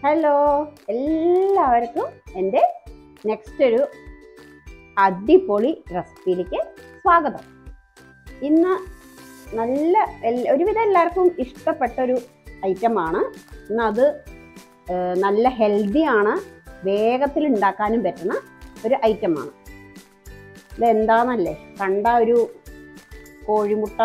hello എല്ലാവർക്കും എൻ്റെ next ഒരു അടിപൊളി റെസിപ്പിയിലേക്ക് സ്വാഗതം ഇന്ന് നല്ല എൽ- ഒരുവിധം എല്ലാവർക്കും ഇഷ്ടപ്പെട്ട ഒരു ഐറ്റമാണ് ഇന്ന് അത് ഏഹ്, നല്ല ഹെൽത്തിയാണ് വേഗത്തിൽ ഉണ്ടാക്കാനും പറ്റുന്ന ഒരു ഐറ്റമാണ് ഇത് എന്താണെന്നല്ലേ കണ്ട ഒരു കോഴിമുട്ട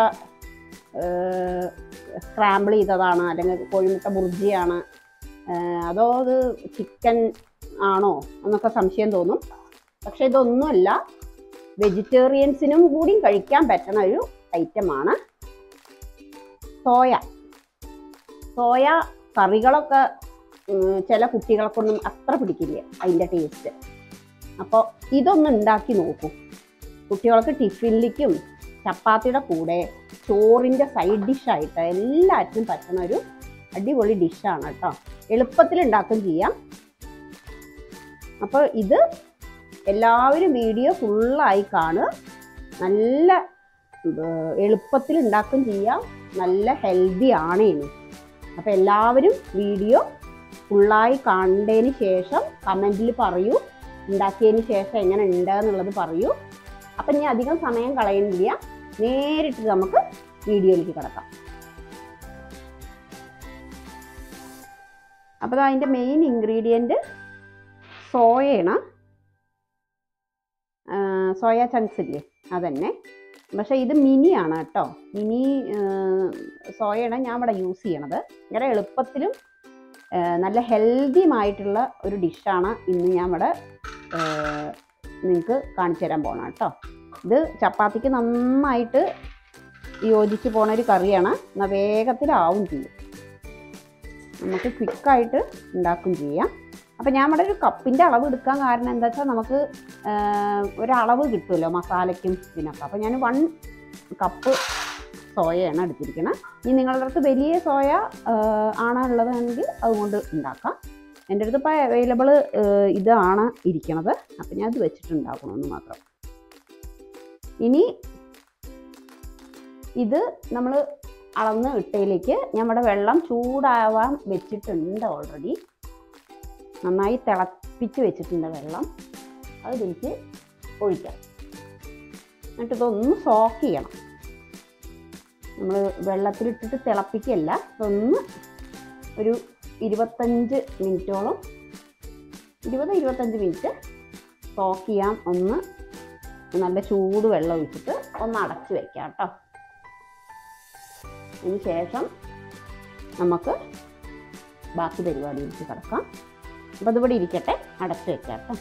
സ്ക്രാമ്പിൾ ചെയ്തതാണ് അല്ലെങ്കിൽ കോഴിമുട്ട ബുർജിയാണ് ഏഹ് അതോ അത് ചിക്കൻ ആണോ എന്നൊക്കെ സംശയം തോന്നും പക്ഷെ ഇതൊന്നുമല്ല വെജിറ്റേറിയൻസിനും കൂടി കഴിക്കാൻ പറ്റുന്ന ഒരു ഐറ്റമാണ് സോയ സോയ കറികളൊക്കെ ഉം, ചില കുട്ടികൾക്കൊന്നും അത്ര പിടിക്കില്ല അതിൻ്റെ ടേസ്റ്റ് അപ്പോൾ ഇതൊന്ന് ഉണ്ടാക്കി നോക്കൂ കുട്ടികൾക്ക് ടിഫിനിലേക്കും ചപ്പാത്തിയുടെ കൂടെ ചോറിൻ്റെ സൈഡ് ഡിഷായിട്ട് എല്ലാറ്റിനും പറ്റുന്ന ഒരു അടിപൊളി ഡിഷാണ് കേട്ടോ എളുപ്പത്തിൽ ഉണ്ടാക്കും ചെയ്യാം അപ്പോൾ ഇത് എല്ലാവരും വീഡിയോ ഫുള്ളായി കാണുക നല്ല ഏർ, എളുപ്പത്തിൽ ഉണ്ടാക്കും ചെയ്യാം നല്ല ഹെൽത്തി ആണ് ഇനി അപ്പോൾ എല്ലാവരും വീഡിയോ ഫുള്ളായി കണ്ടതിന് ശേഷം കമൻറ്റിൽ പറയൂ ഉണ്ടാക്കിയതിന് ശേഷം എങ്ങനെ ഉണ്ട് എന്നുള്ളത് പറയൂ അപ്പം ഇനി അധികം സമയം കളയുന്നില്ല നേരിട്ട് നമുക്ക് വീഡിയോയിലേക്ക് കിടക്കാം അപ്പോൾ അതിൻ്റെ മെയിൻ ഇൻഗ്രീഡിയൻറ്റ് സോയയാണ് സോയ ചങ്ക്സ് ഇല്ലേ അതന്നെ പക്ഷേ ഇത് മിനിയാണ് കേട്ടോ മിനി സോയയാണ് ഞാൻ ഇവിടെ യൂസ് ചെയ്യണത് വളരെ എളുപ്പത്തിലും ആ, നല്ല ഹെൽത്തിയുമായിട്ടുള്ള ഒരു ഡിഷാണ് ഇന്ന് ഞാൻ ഇവിടെ നിങ്ങൾക്ക് കാണിച്ചു തരാൻ പോകണം കേട്ടോ ഇത് ചപ്പാത്തിക്ക് നന്നായിട്ട് യോജിച്ച് പോണ ഒരു കറിയാണ് എന്നാൽ വേഗത്തിലാവും ചെയ്യും നമുക്ക് ക്വിക്കായിട്ട് ഉണ്ടാക്കും ചെയ്യാം അപ്പം ഞാൻ ഇവിടെ ഒരു കപ്പിൻ്റെ അളവ് എടുക്കാൻ കാരണം എന്താ വെച്ചാൽ നമുക്ക് ആ, ഒരളവ് കിട്ടുമല്ലോ മസാലയ്ക്കും ഇതിനൊക്കെ അപ്പം ഞാൻ വൺ കപ്പ് സോയയാണ് എടുത്തിരിക്കുന്നത് ഇനി നിങ്ങളുടെ അടുത്ത് വലിയ സോയ ആ, ആണ് ഉള്ളതെങ്കിൽ അതുകൊണ്ട് ഉണ്ടാക്കാം എൻ്റെ അടുത്ത് ഇപ്പോൾ അവൈലബിൾ ഇതാണ് ഇരിക്കണത് അപ്പം ഞാൻ അത് വെച്ചിട്ട് ഉണ്ടാക്കണമെന്ന് മാത്രം ഇനി ഇത് നമ്മൾ അളന്ന് ഇട്ടയിലേക്ക് നമ്മുടെ വെള്ളം ചൂടാവാൻ വെച്ചിട്ടുണ്ട് ഓൾറെഡി നന്നായി തിളപ്പിച്ച് വെച്ചിട്ടുണ്ട് വെള്ളം അത് ഇതിലേക്ക് ഒഴിക്കാം എന്നിട്ട് ഇതൊന്ന് സോക്ക് ചെയ്യണം നമ്മൾ വെള്ളത്തിലിട്ടിട്ട് തിളപ്പിക്കല്ല ഇതൊന്ന് ഒരു ഇരുപത്തഞ്ച് മിനിറ്റോളം ഇരുപത് ഇരുപത്തഞ്ച് മിനിറ്റ് സോക്ക് ചെയ്യാം ഒന്ന് നല്ല ചൂട് വെള്ളം ഒഴിച്ചിട്ട് ഒന്ന് അടച്ച് വെക്കാം കേട്ടോ അതിന് ശേഷം നമുക്ക് ബാക്കി പരിപാടിയിലേക്ക് കിടക്കാം അപ്പോൾ അതിവിടെ ഇരിക്കട്ടെ അടച്ച് വെക്കാം കേട്ടോ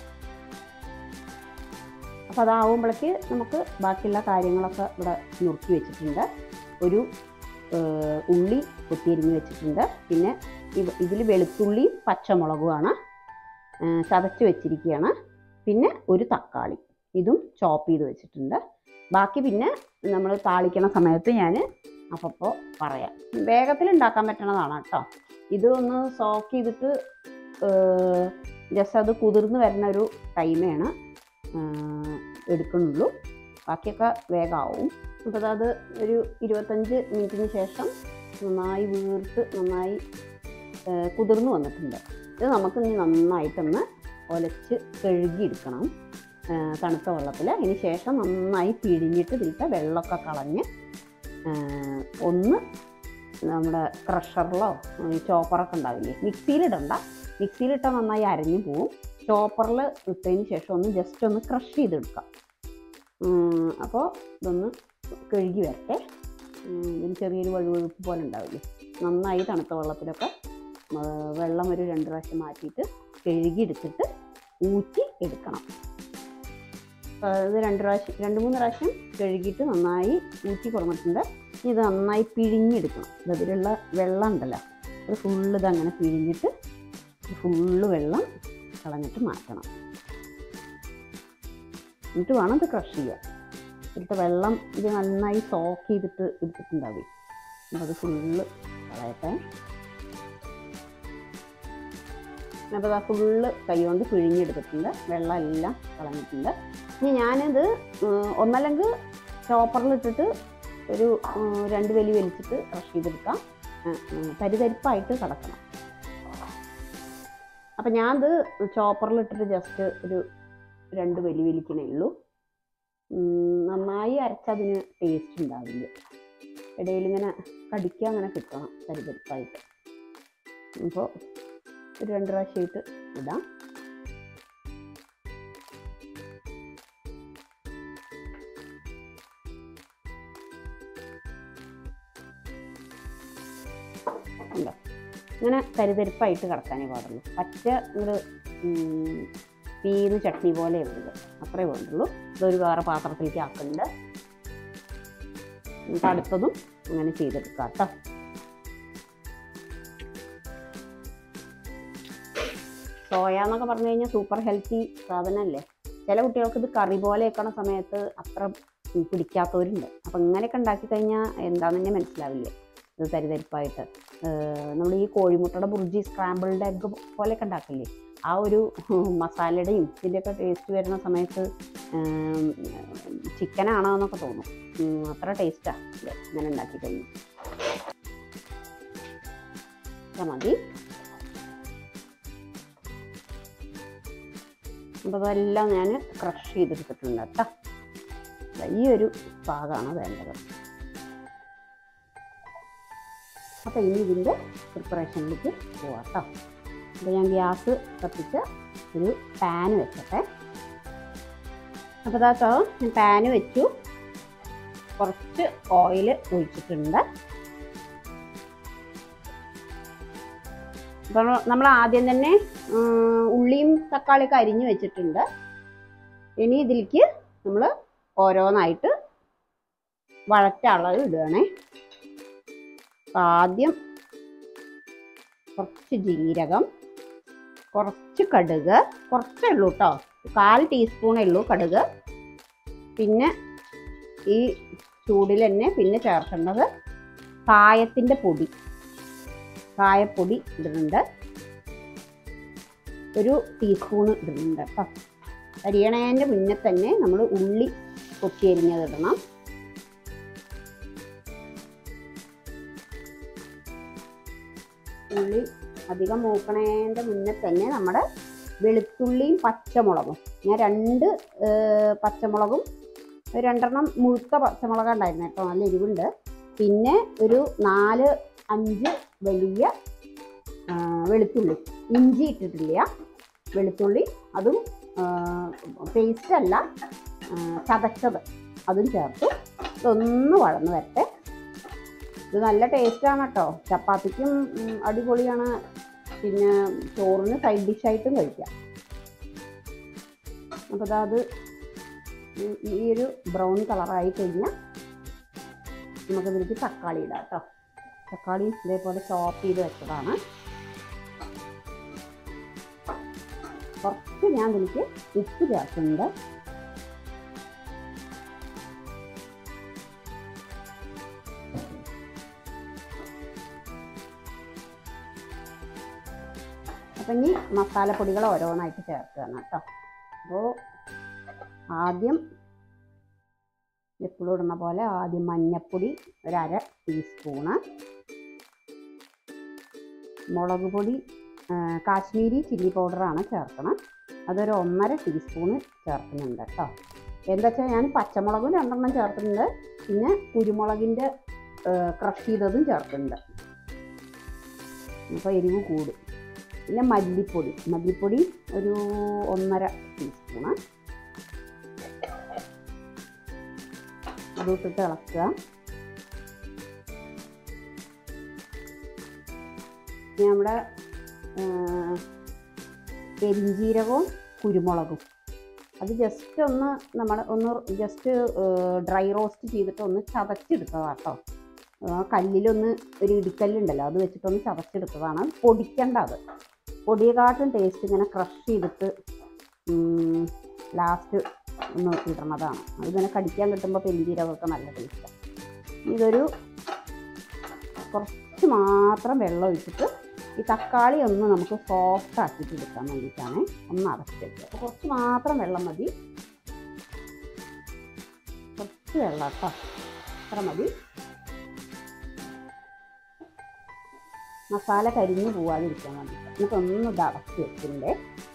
അപ്പോൾ അതാവുമ്പോഴേക്ക് നമുക്ക് ബാക്കിയുള്ള കാര്യങ്ങളൊക്കെ ഇവിടെ നുറുക്കി വെച്ചിട്ടുണ്ട് ഒരു ഏഹ്, ഉള്ളി കൊത്തിയരിഞ്ഞ് വെച്ചിട്ടുണ്ട് പിന്നെ ഇതിൽ വെളുത്തുള്ളിയും പച്ചമുളകുമാണ് ഏഹ്, ചതച്ച് വെച്ചിരിക്കുകയാണ് പിന്നെ ഒരു തക്കാളി ഇതും ചോപ്പ് ചെയ്ത് വെച്ചിട്ടുണ്ട് ബാക്കി പിന്നെ നമ്മൾ താളിക്കണ സമയത്ത് ഞാൻ അപ്പോൾ പറയാം വേഗത്തിൽ ഉണ്ടാക്കാൻ പറ്റണതാണ് കേട്ടോ ഇത് ഒന്ന് സോക്ക് ചെയ്തിട്ട് ജസ്റ്റ് അത് കുതിർന്ന് വരുന്ന ഒരു ടൈമാണ് എടുക്കുന്നുള്ളൂ ബാക്കിയൊക്കെ വേഗമാവും അപ്പോൾ അത് ഒരു ഇരുപത്തഞ്ച് മിനിറ്റിന് ശേഷം നന്നായി വീർത്ത് നന്നായി ആ, കുതിർന്ന് വന്നിട്ടുണ്ട് ഇത് നമുക്ക് ഇനി നന്നായിട്ടൊന്ന് ഒലച്ച് കഴുകിയെടുക്കണം ആ, തണുത്ത വെള്ളത്തിൽ അതിന് ശേഷം നന്നായി പിഴിഞ്ഞിട്ട് ഇതിലത്തെ വെള്ളമൊക്കെ കളഞ്ഞ് ആ, ഒന്ന് നമ്മുടെ ക്രഷറിലോ ഈ ചോപ്പറൊക്കെ ഉണ്ടാവില്ലേ മിക്സിയിലിടണ്ട മിക്സിയിലിട്ടാൽ നന്നായി അരഞ്ഞു പോവും ചോപ്പറിൽ ഇട്ടതിന് ശേഷം ഒന്ന് ജസ്റ്റ് ഒന്ന് ക്രഷ് ചെയ്തെടുക്കാം അപ്പോൾ ഇതൊന്ന് കഴുകി വരട്ടെ ഉം, ഇതിന് ചെറിയൊരു വഴുവഴുപ്പ് പോലെ ഉണ്ടാവില്ലേ നന്നായി തണുത്ത വെള്ളത്തിലൊക്കെ ആ, വെള്ളം ഒരു രണ്ട് പ്രാവശ്യം മാറ്റിയിട്ട് കഴുകി എടുത്തിട്ട് ഊറ്റി എടുക്കണം അപ്പോൾ ഇത് രണ്ട് പ്രാവശ്യം രണ്ട് മൂന്ന് പ്രാവശ്യം കഴുകിയിട്ട് നന്നായി ഊറ്റി കുറഞ്ഞിട്ടുണ്ട് ഇത് നന്നായി പിഴിഞ്ഞെടുക്കണം ഇത് അതിലുള്ള വെള്ളം ഉണ്ടല്ലോ അത് ഫുള്ള് ഇതങ്ങനെ പിഴിഞ്ഞിട്ട് ഫുള്ള് വെള്ളം കളഞ്ഞിട്ട് മാറ്റണം എന്നിട്ട് വേണം ഇത് ക്രഷ് ചെയ്യാൻ ഇതിലത്തെ വെള്ളം ഇത് നന്നായി സോക്ക് ചെയ്തിട്ട് എടുത്തിട്ടുണ്ടാവും അപ്പോൾ അത് ഫുള്ള് കളയട്ടെ അപ്പോൾ ആ ഫുള്ള് കൈകൊണ്ട് പിഴിഞ്ഞെടുത്തിട്ടുണ്ട് വെള്ളം എല്ലാം കളഞ്ഞിട്ടുണ്ട് ഇനി ഞാനിത് ഉം, ഒന്നല്ലെങ്കിൽ ചോപ്പറിലിട്ടിട്ട് ഒരു ഉം, രണ്ട് വലി വലിച്ചിട്ട് ക്രഷ് ചെയ്തെടുക്കാം ഉം, ഉം, തരിതരിപ്പായിട്ട് കിടക്കണം അപ്പം ഞാനത് ചോപ്പറിലിട്ടിട്ട് ജസ്റ്റ് ഒരു രണ്ട് വലി വലിക്കണേ ഉള്ളൂ ഉം, നന്നായി അരച്ചതിന് ടേസ്റ്റ് ഉണ്ടാവില്ല ഇടയിൽ ഇങ്ങനെ കടിക്കാൻ അങ്ങനെ കിട്ടണം തരിതരിപ്പായിട്ട് അപ്പോൾ ഒരു രണ്ട് പ്രാവശ്യമായിട്ട് ഇടാം ഉണ്ടോ ഇങ്ങനെ തരിതരിപ്പായിട്ട് കിടക്കാനേ പാടുള്ളൂ പച്ച ഒരു പീന്ന് ചട്നി പോലെ വരുന്നത് അത്രേ വേണ്ടുള്ളൂ ഇതൊരു വേറെ പാത്രത്തിലേക്ക് ആക്കുന്നുണ്ട് എന്നിട്ട് അടുത്തതും അങ്ങനെ ചെയ്തെടുക്കാം കേട്ടോ സോയ എന്നൊക്കെ പറഞ്ഞു കഴിഞ്ഞാൽ സൂപ്പർ ഹെൽത്തി സാധനമല്ലേ ചില കുട്ടികൾക്ക് ഇത് കറി പോലെ വെക്കണ സമയത്ത് അത്ര ഉം പിടിക്കാത്തവരുണ്ട് അപ്പം ഇങ്ങനെയൊക്കെ ഉണ്ടാക്കി കഴിഞ്ഞാൽ എന്താണെന്ന് തന്നെ മനസ്സിലാവില്ല ഇത് തരിതരിപ്പായിട്ട് നമ്മൾ ഈ കോഴിമുട്ടയുടെ ബുർജി സ്ക്രാമ്പിൾഡ് എഗ്ഗ് പോലെയൊക്കെ ഉണ്ടാക്കില്ലേ ആ ഒരു മസാലയുടെയും ഇതിൻ്റെയൊക്കെ ടേസ്റ്റ് വരുന്ന സമയത്ത് ചിക്കനാണോ എന്നൊക്കെ തോന്നും ഉം, അത്ര ടേസ്റ്റാണ് ഇത് ഇങ്ങനെ ഉണ്ടാക്കി കഴിഞ്ഞു ഇത്ര മതി അപ്പോൾ അതെല്ലാം ഞാൻ ക്രഷ് ചെയ്തെടുത്തിട്ടുണ്ട് കേട്ടോ ദാ ഈ ഒരു പാകമാണ് വേണ്ടത് അപ്പോൾ ഇനി ഇതിൻ്റെ പ്രിപ്പറേഷനിലേക്ക് പോവാം കേട്ടോ അപ്പോൾ ഞാൻ ഗ്യാസ് കത്തിച്ച് ഒരു പാന് വെച്ചട്ടെ അപ്പോൾ ഇതാട്ടോ ഞാൻ പാന് വെച്ചു കുറച്ച് ഓയിൽ ഒഴിച്ചിട്ടുണ്ട് അപ്പോൾ നമ്മൾ ആദ്യം തന്നെ ഉം, ഉള്ളിയും തക്കാളിയൊക്കെ അരിഞ്ഞു വെച്ചിട്ടുണ്ട് ഇനി ഇതിലേക്ക് നമ്മൾ ഓരോന്നായിട്ട് വഴറ്റാളവ് ഇടുകയാണേ അപ്പോൾ ആദ്യം കുറച്ച് ജീരകം കുറച്ച് കടുക് കുറച്ചേ ഉള്ളൂ കേട്ടോ കാൽ ടീസ്പൂണേ ഉള്ളൂ കടുക് പിന്നെ ഈ ചൂടിൽ തന്നെ പിന്നെ ചേർക്കേണ്ടത് കായത്തിൻ്റെ പൊടി കായപ്പൊടി ഇടുന്നുണ്ട് ഒരു ടീസ്പൂണ് ഇടുന്നുണ്ട് കേട്ടോ അരിയണേൻ്റെ മുന്നേ തന്നെ നമ്മൾ ഉള്ളി കൊത്തി അരിഞ്ഞത് ഇടണം ഉള്ളി അധികം മൂക്കണേൻ്റെ മുന്നേ തന്നെ നമ്മുടെ വെളുത്തുള്ളിയും പച്ചമുളകും ഞാൻ രണ്ട് ഏർ, പച്ചമുളകും ഒരു രണ്ടെണ്ണം മുഴുത്ത പച്ചമുളക് ഉണ്ടായിരുന്നു കേട്ടോ നല്ല എരിവുണ്ട് പിന്നെ ഒരു നാല് അഞ്ച് വലിയ ആ, വെളുത്തുള്ളി ഇഞ്ചി ഇട്ടിട്ടില്ല വെളുത്തുള്ളി അതും പേസ്റ്റ് അല്ല ആ, ചതച്ചത് അതും ചേർത്ത് ഇതൊന്ന് വഴന്ന് വരട്ടെ ഇത് നല്ല ടേസ്റ്റാണ് കേട്ടോ ചപ്പാത്തിക്കും ഉം, അടിപൊളിയാണ് പിന്നെ ചോറിന് സൈഡ് ഡിഷായിട്ടും കഴിക്കാം അപ്പോൾ ദാ അത് ഈ- ഈ ഒരു ബ്രൗൺ കളറായി കഴിഞ്ഞാൽ നമുക്കിതിലേക്ക് തക്കാളി ഇടാം കേട്ടോ തക്കാളി ഇതേപോലെ ചോപ്പ് ചെയ്ത് വെച്ചതാണ് കുറച്ച് ഞാൻ ഇതിലേക്ക് ഉപ്പ് ചേർക്കുന്നുണ്ട് അപ്പം ഇനി മസാലപ്പൊടികൾ ഓരോന്നായിട്ട് ചേർക്കുകയാണ് കേട്ടോ അപ്പോൾ ആദ്യം എപ്പോഴും ഇടുന്ന പോലെ ആദ്യം മഞ്ഞൾപ്പൊടി ഒരു അര ടീസ്പൂണ് മുളക് പൊടി ആ, കാശ്മീരി ചില്ലി പൗഡറാണ് ചേർക്കണം അതൊരു ഒന്നര ടീസ്പൂണ് ചേർക്കുന്നുണ്ട് കേട്ടോ എന്താ വെച്ചാൽ ഞാൻ പച്ചമുളകും രണ്ടെണ്ണം ചേർക്കുന്നുണ്ട് പിന്നെ കുരുമുളകിൻ്റെ ക്രഷ് ചെയ്തതും ചേർക്കുന്നുണ്ട് അപ്പോൾ എരിവ് കൂടും പിന്നെ മല്ലിപ്പൊടി മല്ലിപ്പൊടി ഒരു ഒന്നര ടീസ്പൂണ് അതിട്ടിട്ട് ഇളക്കുക ഇനി നമ്മുടെ ആ, പെരിഞ്ജീരകവും കുരുമുളകും അത് ജസ്റ്റ് ഒന്ന് നമ്മൾ ഒന്ന് ജസ്റ്റ് ഡ്രൈ റോസ്റ്റ് ചെയ്തിട്ട് ഒന്ന് ചതച്ചെടുത്തതാണ് കേട്ടോ ആ കല്ലിലൊന്ന് ഒരു ഇടിക്കല്ലുണ്ടല്ലോ അത് വെച്ചിട്ടൊന്ന് ചതച്ചെടുത്തതാണ് പൊടിക്കേണ്ട അത് പൊടിയെക്കാട്ടും ടേസ്റ്റ് ഇങ്ങനെ ക്രഷ് ചെയ്തിട്ട് ലാസ്റ്റ് ഒന്ന് ഇടണതാണ് അതിങ്ങനെ കടിക്കാൻ കിട്ടുമ്പോൾ പെരിഞ്ജീരകമൊക്കെ നല്ല ടേസ്റ്റാണ് ഇതൊരു കുറച്ച് മാത്രം വെള്ളം ഒഴിച്ചിട്ട് ഈ തക്കാളി ഒന്ന് നമുക്ക് സോഫ്റ്റ് ആക്കിയിട്ട് എടുക്കാൻ വേണ്ടിയിട്ടാണ് ഒന്ന് അടച്ച് വെക്കുക അപ്പോൾ കുറച്ച് മാത്രം വെള്ളം മതി കുറച്ച് വെള്ളം കേട്ടോ അത്ര മതി മസാല കരിഞ്ഞു പോവാതിരിക്കാൻ വേണ്ടിയിട്ട് എന്നിട്ട് ഒന്ന് ഇത് അടച്ച് വെച്ചിട്ടുണ്ട്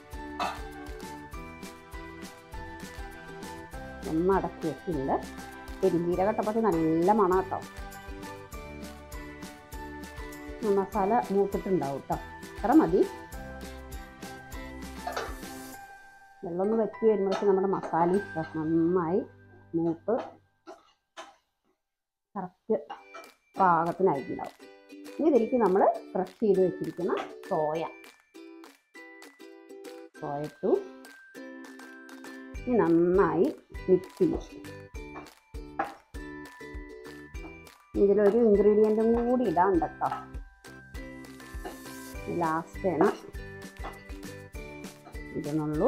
ഒന്ന് അടച്ച് വെച്ചിട്ടുണ്ട് പെരുംജീരക ഇട്ടപ്പോൾ നല്ല മണം കേട്ടോ മസാല മൂത്തിട്ടുണ്ടാവും കേട്ടോ അത്ര മതി വെള്ളം ഒന്ന് വറ്റി വരുമ്പോഴേക്കും നമ്മുടെ മസാലയും നന്നായി മൂത്ത് കറക്റ്റ് പാകത്തിനായിട്ടുണ്ടാവും ഇനി ഇതിലേക്ക് നമ്മൾ ക്രഷ് ചെയ്ത് വെച്ചിരിക്കുന്ന സോയ സോയ ഇട്ടു ഇനി നന്നായി മിക്സ് ചെയ്യും ഇതിലൊരു ഇൻഗ്രീഡിയൻറ്റും കൂടി ഇടാണ്ട് കേട്ടോ ലാസ്റ്റാണ് ഇടുന്നുള്ളൂ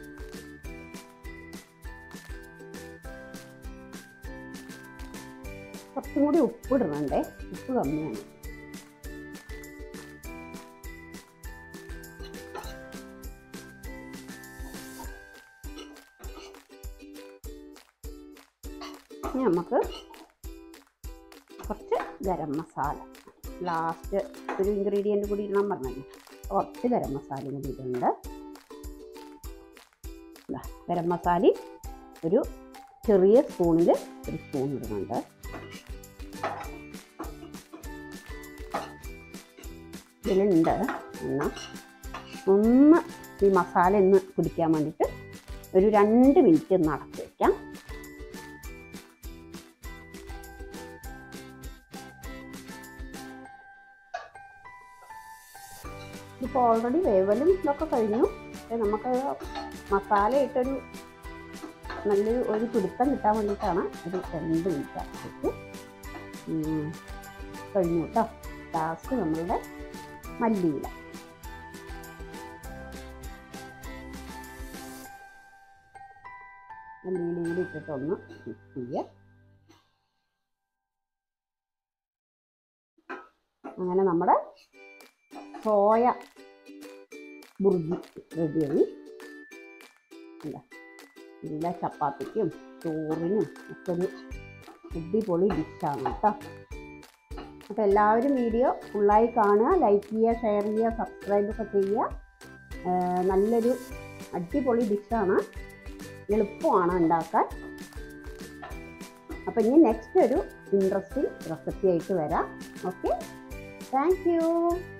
കുറച്ചും കൂടി ഉപ്പ് ഇടണണ്ടേ ഉപ്പ് കമ്മിയാണ് ഇനി നമുക്ക് കുറച്ച് ഗരം മസാല ലാസ്റ്റ് ഒരു ഇൻഗ്രീഡിയൻറ്റ് കൂടി ഇടണം പറഞ്ഞല്ലോ കുറച്ച് ഗരം മസാലയും കൂടി ഇടുന്നുണ്ട് ദാ, ഗരം മസാലയും ഒരു ചെറിയ സ്പൂണിൽ ഒരു സ്പൂൺ ഇടുന്നുണ്ട് ഇതിലുണ്ട് എന്നാൽ ഒന്ന് ഈ മസാല ഒന്ന് പിടിക്കാൻ വേണ്ടിയിട്ട് ഒരു രണ്ട് മിനിറ്റ് ഒന്ന് അടച്ച് വയ്ക്കാം ഇപ്പോൾ ഓൾറെഡി വേവലും ഇതൊക്കെ കഴിഞ്ഞു പക്ഷേ നമുക്ക് മസാല ഇട്ടൊരു നല്ലൊരു ഒരു പിടുത്തം കിട്ടാൻ വേണ്ടിയിട്ടാണ് ഒരു രണ്ട് മിനിറ്റ് അടച്ചിട്ട് ഉം, കഴിഞ്ഞു കേട്ടോ ലാസ്റ്റ് നമ്മളുടെ മല്ലിയില മല്ലിയിലയും കൂടി ഇട്ടിട്ടൊന്ന് മിക്സ് ചെയ്യുക അങ്ങനെ നമ്മുടെ സോയ ബുർജി റെഡിയായി എന്താ എല്ലാ ചപ്പാത്തിക്കും ചോറിനും ഒക്കെ ഒരു അടിപൊളി ഡിഷാണ് കേട്ടോ അപ്പോൾ എല്ലാവരും വീഡിയോ ഫുള്ളായി കാണുക ലൈക്ക് ചെയ്യുക ഷെയർ ചെയ്യുക സബ്സ്ക്രൈബ് ഒക്കെ ചെയ്യുക ആ, നല്ലൊരു അടിപൊളി ഡിഷാണ് എളുപ്പമാണ് ഉണ്ടാക്കാൻ അപ്പോൾ ഇനി നെക്സ്റ്റ് ഒരു ഇൻട്രസ്റ്റിംഗ് റെസിപ്പി ആയിട്ട് വരാം ഓക്കെ താങ്ക് യു